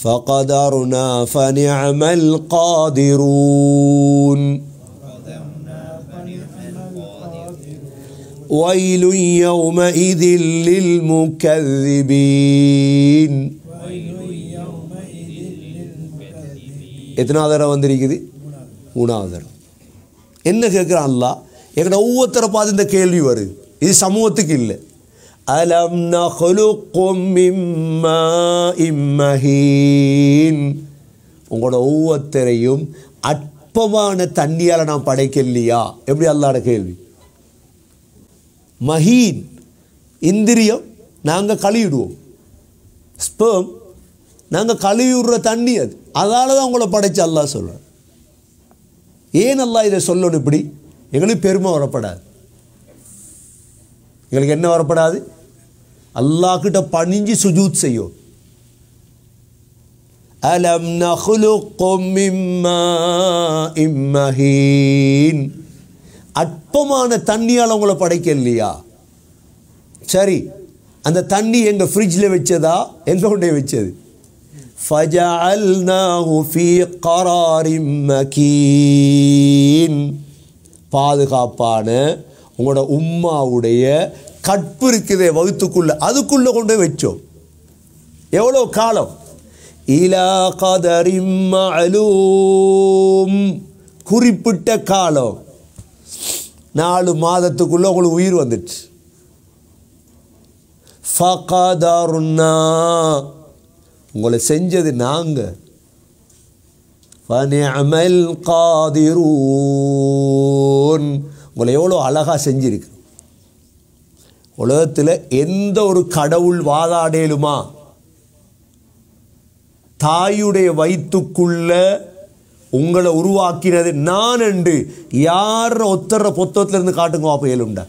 فقدرنا فنعم القادرون ويل يومئذ للمكذبين எத்தனாவது தடவை வந்திருக்குது மூணாவது தடவை என்ன கேட்குறான் அல்லாஹ் எங்கட ஒவ்வொருத்தரை பார்த்து இந்த கேள்வி வருது இது சமூகத்துக்கு இல்லை அலம் நஹ்லுக்கும் மிம்மா இம்மஹீன் உங்களோட ஒவ்வொருத்தரையும் அற்பமான தண்ணியால் நான் படைக்கலையா எப்படி அல்லாட கேள்வி மஹீன் இந்திரியம் நாங்கள் கழுவிடுவோம் ஸ்பெர்ம் நாங்கள் கழுவி விடுற தண்ணி அது அதால தான் உங்களை படைச்சு அல்லாஹ் சொல்கிறேன் ஏன் அல்லாஹ் இதை சொல்லணும் இப்படி எங்களுக்கு பெருமை வரப்படாது எங்களுக்கு என்ன வரப்படாது அல்லாஹ் கிட்ட பணிஞ்சு சுஜூத் செய்யும் அலம் நஹ்லுக்கும் மிம்மா இம்மஹீன் அற்பமான தண்ணியால் உங்களை படைக்க இல்லையா சரி அந்த தண்ணி எங்கள் ஃப்ரிட்ஜில் வச்சதா எங்கே கொண்டே வச்சது فَجَعَلْنَاهُ فِي قَرَارٍ مَكِينٍ பாதுகாப்பான உங்களோட உம்மாவுடைய கற்பு இருக்குதே வகுத்துக்குள்ள அதுக்குள்ளே கொண்டு போய் வச்சோம் எவ்வளோ காலம் இலா கதரிம் மஅலூம் குறிப்பிட்ட காலம் நாலு மாதத்துக்குள்ள உங்களுக்கு உயிர் வந்துடுச்சு ஃபகதர்னா உங்களை செஞ்சது நாங்கள் ஃபனிஅமல் காதிரூன் உங்களை எவ்வளோ அழகாக செஞ்சிருக்கு உலகத்தில் எந்த ஒரு கடவுள் வாதாடேலுமா தாயுடைய வயிற்றுக்குள்ள உங்களை உருவாக்கினது நான் என்று யார் ஒத்தர பொத்தத்துல இருந்து காட்டுங்க அப்போ ஏழுண்டா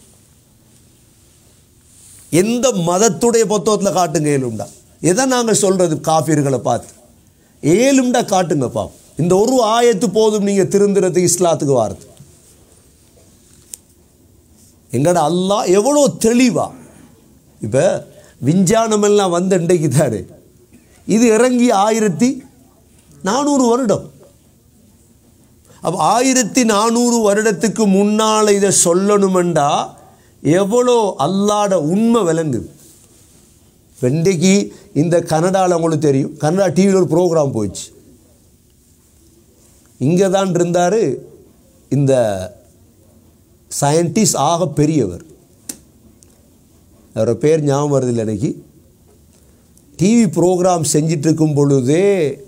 எந்த மதத்துடைய பொத்தத்தில் காட்டுங்க ஏழுண்டா எதை நாங்கள் சொல்றது காஃபிர்களை பார்த்து ஏழுண்டா காட்டுங்க பாப் இந்த ஒரு ஆயத்து போதும் நீங்கள் திருந்துறதுக்கு இஸ்லாத்துக்கு வாரது எங்கட அல்லாஹ் எவ்வளோ தெளிவா இப்போ விஞ்ஞானமெல்லாம் வந்த இன்றைக்கு தானே இது இறங்கி ஆயிரத்தி நானூறு வருடம் அப்போ ஆயிரத்தி நானூறு வருடத்துக்கு முன்னால் இதை சொல்லணுமெண்டா எவ்வளோ அல்லாட உண்மை விளங்குது இன்றைக்கு இந்த கனடாவில் உங்களுக்கு தெரியும் கனடா டிவியில் ஒரு ப்ரோக்ராம் போயிடுச்சு இங்கே தான் இருந்தார் இந்த சயின்டிஸ்ட் ஆக பெரியவர் அவரோட பேர் ஞாபகம் வருதில்லை எனக்கு டிவி ப்ரோக்ராம் செஞ்சிட்டு இருக்கும் பொழுதே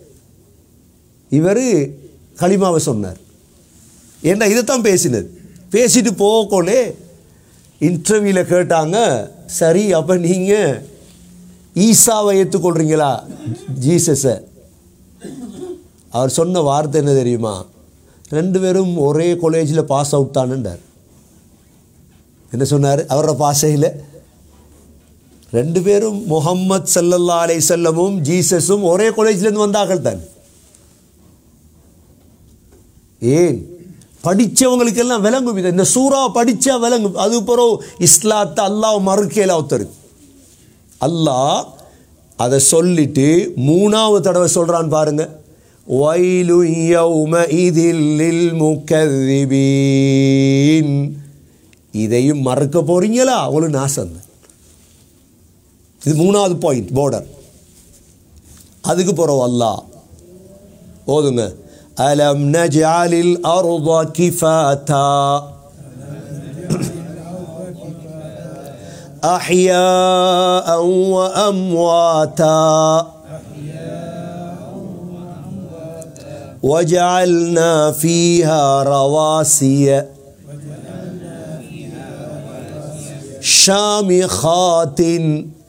இவர் களிமாவை சொன்னார் ஏன்னா இதைத்தான் பேசினது பேசிட்டு போகக்கோலே இன்டர்வியூவில் கேட்டாங்க சரி அப்போ நீங்கள் ஈசாவை ஏற்றுக்கொள்கிறீங்களா ஜீசஸை அவர் சொன்ன வார்த்தை என்ன தெரியுமா ரெண்டு பேரும் ஒரே காலேஜில் பாஸ் அவுட் தானுன்றார் என்ன சொன்னார் அவரோட பாஷையில் ரெண்டு பேரும் முகம்மது சல்லல்லா அலை செல்லமும் ஜீசஸும் ஒரே காலேஜ்லேருந்து வந்தார்கள் தான் ஏன் படித்தவங்களுக்கெல்லாம் விளங்கும் இது இந்த சூறா படித்தா விளங்கும் அது பிறகு இஸ்லாத்தை அல்லாஹ் மறுக்கையில் ஒருத்தர் அல்லாஹ் அதை சொல்லிட்டு மூணாவது தடவை சொல்கிறான் பாருங்க வயலு யௌம இதில் முக்கதிபீன் இதையும் மறக்க போறீங்களா அவங்களுக்கு நாசம் தான். இது மூணாவது பாயிண்ட் பார்டர் அதுக்கு போகிறோம் அல்லாஹ் ஓதுங்க அலம் நஜாலில் அருض கிஃபாத்தா أحياء وأمواتا وجعلنا فيها رواسي شامخات